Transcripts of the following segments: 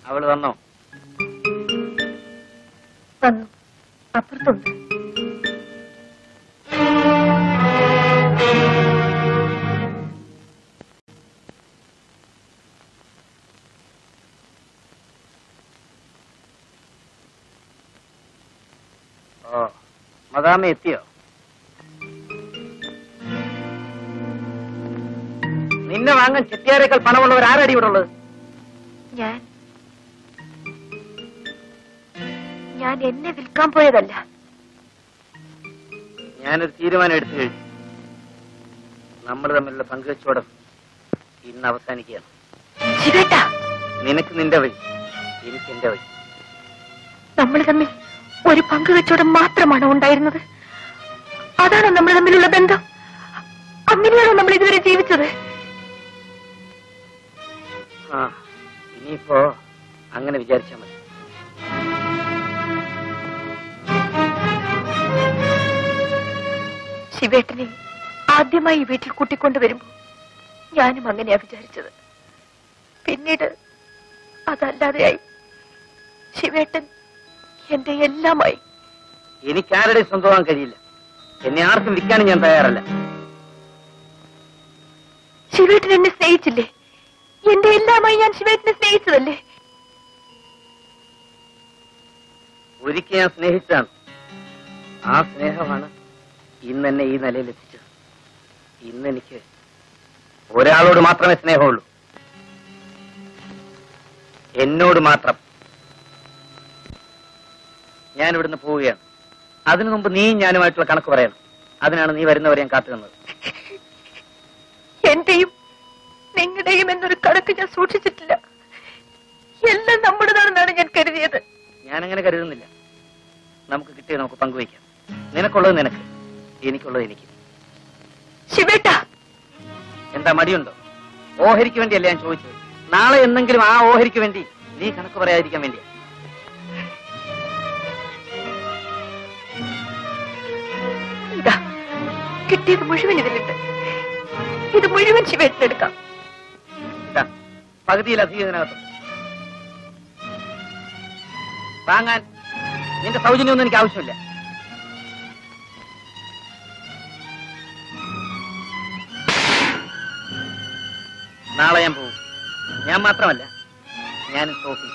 അവള് വന്നോ വന്നു അപ്പുറത്തുണ്ട് ഓ മദാമ എത്തിയോ നിന്നെ വാങ്ങാൻ ചെട്ടിയാരേക്കാൾ പണമുള്ളവർ ആരടി ഇവിടെ ഉള്ളത് ഞാൻ ഞാൻ എന്നെ വിൽക്കാൻ പോയതല്ല ഞാനൊരു തീരുമാനം എടുത്തു കഴിഞ്ഞു നമ്മൾ തമ്മിലുള്ള പങ്കുവെച്ചോടം ഇന്ന് അവസാനിക്കുകയാണ് ശിവേട്ട നിനക്ക് നിന്റെ വഴി എനിക്ക് എന്റെ വഴി നമ്മൾ തമ്മിൽ ഒരു പങ്കുവെച്ചോടം മാത്രമാണോ ഉണ്ടായിരുന്നത് അതാണോ നമ്മൾ തമ്മിലുള്ള ബന്ധം അങ്ങനെയാണോ നമ്മൾ ഇതുവരെ ജീവിച്ചത് ആ ഇനിയിപ്പോ അങ്ങനെ വിചാരിച്ചാൽ മതി ശിവേട്ടനെ ആദ്യമായി ഈ വീട്ടിൽ കൂട്ടിക്കൊണ്ടുവരുമ്പോ ഞാനും അങ്ങനെയാ വിചാരിച്ചത് പിന്നീട് അതല്ലാതെയായി ശിവേട്ടൻ എന്റെ എല്ലാമായി എനിക്ക് ആരുടെയും സ്വന്തമാകാൻ കഴിയില്ല എന്നെ ആർക്കും വിൽക്കാനും ഞാൻ തയ്യാറല്ല ശിവേട്ടൻ എന്നെ സ്നേഹിച്ചില്ലേ എന്റെ എല്ലാമായി ഞാൻ ശിവേട്ടനെ സ്നേഹിച്ചതല്ലേ ഒരിക്കൽ ഞാൻ സ്നേഹിച്ചതാണ് ആ സ്നേഹമാണ് ഇന്ന് എന്നെ ഈ നിലയിൽ എത്തിച്ചത് ഇന്ന് എനിക്ക് ഒരാളോട് മാത്രമേ സ്നേഹമുള്ളൂ എന്നോട് മാത്രം ഞാൻ ഇവിടുന്ന് പോവുകയാണ് അതിനു മുമ്പ് നീയും ഞാനുമായിട്ടുള്ള കണക്ക് പറയണം അതിനാണ് നീ വരുന്നവരെ ഞാൻ കാത്തു നിന്നത് എന്റെയും നിങ്ങളുടെയും എന്നൊരു കണക്ക് ഞാൻ സൂക്ഷിച്ചിട്ടില്ല എല്ലാം നമ്മുടേതാണെന്നാണ് ഞാൻ കരുതിയത് ഞാനങ്ങനെ കരുതുന്നില്ല നമുക്ക് കിട്ടിയത് നമുക്ക് പങ്കുവയ്ക്കാം നിനക്കുള്ളത് നിനക്ക് എനിക്കുള്ളത് എനിക്ക് ശിവേട്ട എന്താ മടിയുണ്ടോ ഓഹരിക്ക് വേണ്ടിയല്ല ഞാൻ ചോദിച്ചത് നാളെ എന്തെങ്കിലും ആ ഓഹരിക്ക് വേണ്ടി നീ കണക്ക് പറയാതിരിക്കാൻ വേണ്ടിയാ ഇതാ കിട്ടിയത് മുഴുവൻ ഇതിലുണ്ട് ഇത് മുഴുവൻ ശിവേട്ടനെടുക്കാം ഇതാ, പകുതിയിലധികം ഇതിനകത്ത് വാങ്ങാൻ നിന്റെ സൗജന്യമൊന്നും എനിക്ക് ആവശ്യമില്ല നാളെ ഞാൻ പോകും ഞാൻ മാത്രമല്ല ഞാൻ സോഫി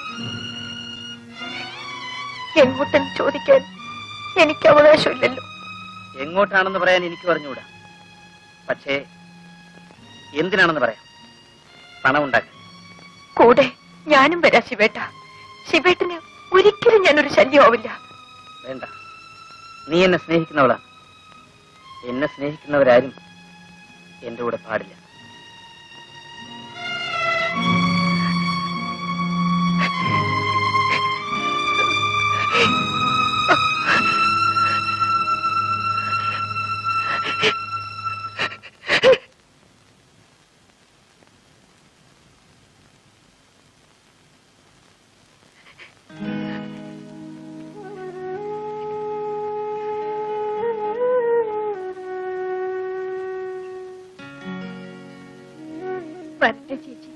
എങ്ങോട്ടെന്ന് ചോദിക്കാൻ എനിക്ക് അവകാശമില്ലല്ലോ എങ്ങോട്ടാണെന്ന് പറയാൻ എനിക്ക് പറഞ്ഞുകൂടാ പക്ഷേ എന്തിനാണെന്ന് പറയാം പണം ഉണ്ടാക്കാൻ കൂടെ ഞാനും വരാം ശിവേട്ട ശിവേട്ടന് ഒരിക്കലും ഞാനൊരു ശല്യമാവില്ല വേണ്ട നീ എന്നെ സ്നേഹിക്കുന്നവളാണ് എന്നെ സ്നേഹിക്കുന്നവരാരും എന്റെ കൂടെ പാടില്ല വരട്ടെ ചേച്ചി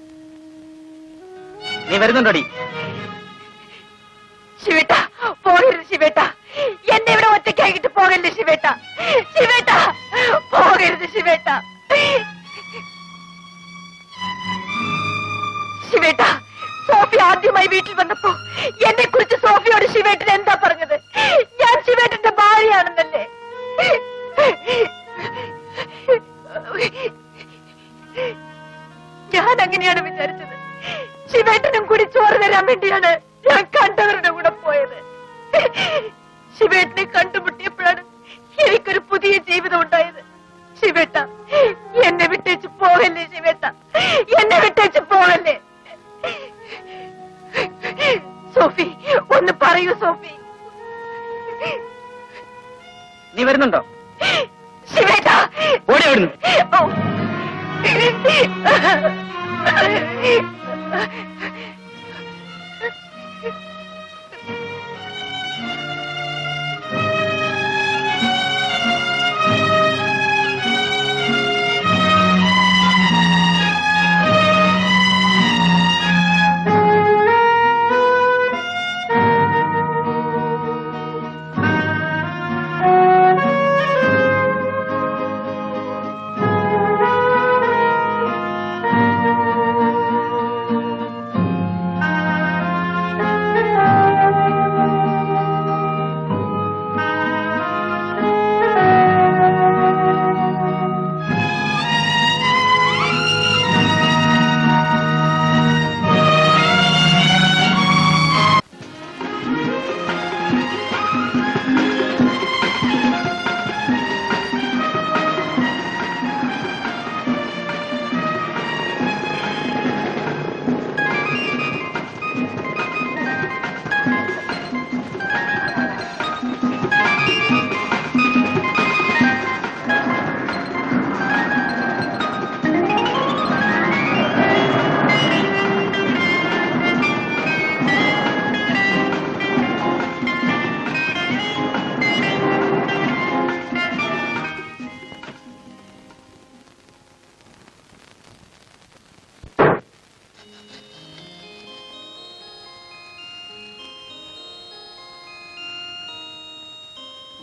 നീ വരുന്നുണ്ടോടി ശിവേട്ട പോകരുത് ശിവേട്ട എന്നെ ഇവിടെ ഒറ്റയ്ക്കാക്കിട്ട് പോകല്ലേ ശിവേട്ട ശിവേട്ട പോകരുത് ശിവേട്ട ശിവേട്ട സോഫി ആദ്യമായി വീട്ടിൽ വന്നപ്പോ എന്നെ കുറിച്ച് സോഫിയോട് ശിവേട്ടൻ എന്താ പറഞ്ഞത് ഞാൻ ശിവേട്ടന്റെ ഭാര്യയാണെന്നല്ലേ ഞാൻ അങ്ങനെയാണ് വിചാരിച്ചത് ശിവേട്ടനും കൂടി ചോറ് തരാൻ വേണ്ടിയാണ് ഞാൻ കണ്ടവരുടെ കൂടെ പോയത് ശിവേട്ടനെ കണ്ടുമുട്ടിയപ്പോഴാണ് എനിക്കൊരു പുതിയ ജീവിതം ഉണ്ടായത് ശിവേട്ട എന്നെ വിട്ടേച്ച് പോകല്ലേ ശിവേട്ട എന്നെ വിട്ടേച്ച് പോകല്ലേ സോഫി ഒന്ന് പറയൂ സോഫി നീ വരുന്നുണ്ടോ ശിവേട്ട ഓടി അവിടുന്ന്. ഓ.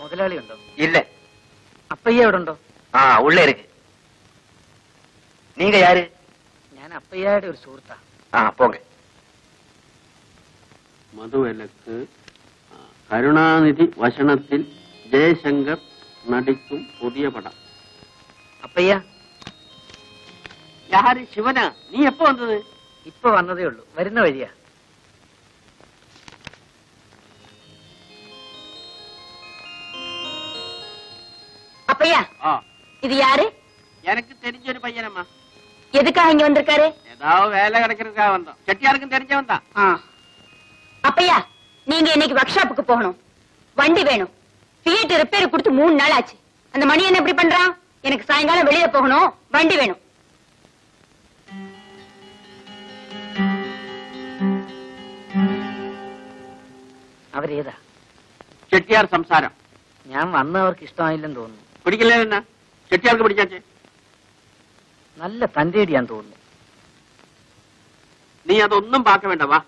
മുതലാളി ഉണ്ടോ இல்ல അപ്പയ്യ എവിടെ ഉണ്ടോ ஆ உள்ள இருக்கு நீங்க யாரு ഞാൻ അപ്പയ്യയുടെ ഒരു സുഹൃത്താ ஆ போங்க മധുവിലക്ക് ആ, കരുണാനിധി വശനത്തിൽ ജയശങ്കർ നടിക്കും പുതിയ പടം അപ്പയ്യ യാര് ശിവന നീ എപ്പോ വന്നത് ഇപ്പൊ വന്നതേ ഉള്ളൂ വരുന്ന വഴിയാ அப்பையா ആ இது யாரு எனக்கு தெரிஞ்ச ஒரு பையனம்மா எதுக்காக இங்க வந்திருக்காரு ஏதாவது வேலை கிடைக்கிறதுக்காக வந்தோம் செட்டியாருக்கும் தெரிஞ்சவன் தான் அப்பையா நீங்க இன்னைக்கு ஒர்க் ஷாப்புக்கு போகணும் வண்டி வேணும் தியேட்டர் ரிப்பேர் கொடுத்து மூணு நாள் ஆச்சு அந்த மணி என்ன இப்படி பண்றான் எனக்கு சாயங்காலம் வெளியில போகணும் வண்டி வேணும் അവരേതാ ചെട്ടിയാർ സംസാരം ഞാൻ വന്ന അവർക്ക് ഇഷ്ടമായില്ലെന്ന് തോന്നുന്നു പിടിക്കില്ലേ എന്നാ ചെട്ടിയാർക്ക് പിടിച്ചാച്ചേ നല്ല തന്റേടിയാന്ന് തോന്നുന്നു നീ അതൊന്നും പാക്ക വേണ്ട വാ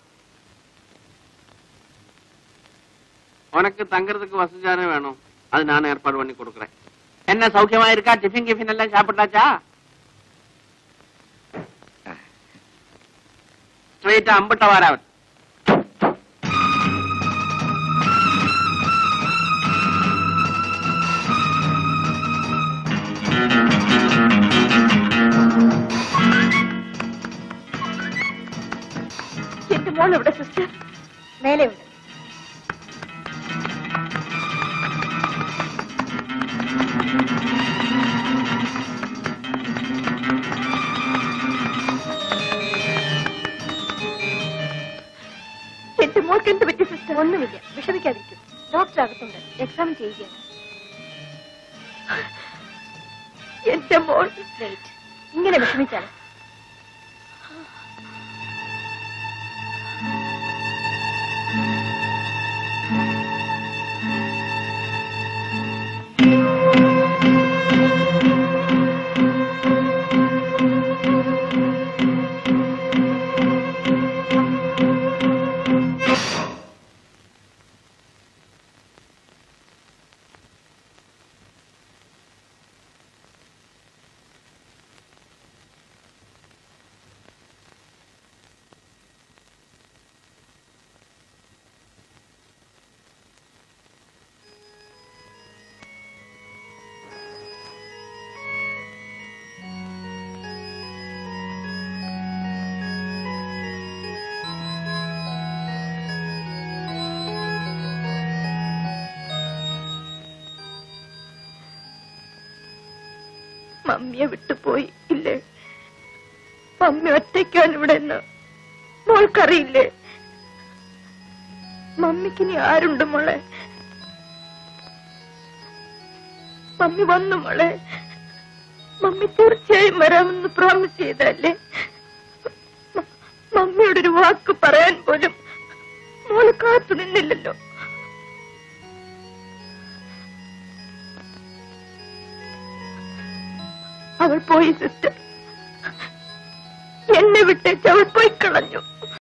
உனக்கு தங்கறதுக்கு வசதி தானே வேணும் அது நான் ஏற்பாடு பண்ணி கொடுக்குறேன் என்ன சௌக்கியமா இருக்கா டிஃபின் கிஃபின் எல்லாம் சாப்பிட்டாச்சா ஸ்ட்ரெயிட்டா அம்பிட்ட வாராவன் എന്റെ മോൾ ഇവിടെ സിസ്റ്റർ മേലെ ഉണ്ട് എന്റെ മോൾക്ക് എന്ത് പറ്റി സിസ്റ്റർ ഒന്നുമില്ല വിഷമിക്കാതിരിക്കും ഡോക്ടർ അകത്തുണ്ട് എക്സാം ചെയ്യുകയാണ് എന്റെ മോൾ ഇങ്ങനെ വിഷമിച്ചാണ് മമ്മിയെ വിട്ടുപോയി ഇല്ലേ മമ്മി ഒറ്റയ്ക്കാണ് ഇവിടെ നിന്ന് മോൾക്കറിയില്ലേ മമ്മിക്ക് ഇനി ആരുണ്ട് മോളെ മമ്മി വന്നു മോളെ മമ്മി തീർച്ചയായും വരാമെന്ന് പ്രോമിസ് ചെയ്തല്ലേ മ- മമ്മിയോട് ഒരു വാക്ക് പറയാൻ പോലും മോള് കാത്തു നിന്നില്ലല്ലോ അവൾ പോയി സിസ്റ്റർ എന്നെ വിട്ടേച്ച് അവൾ പോയി കളഞ്ഞു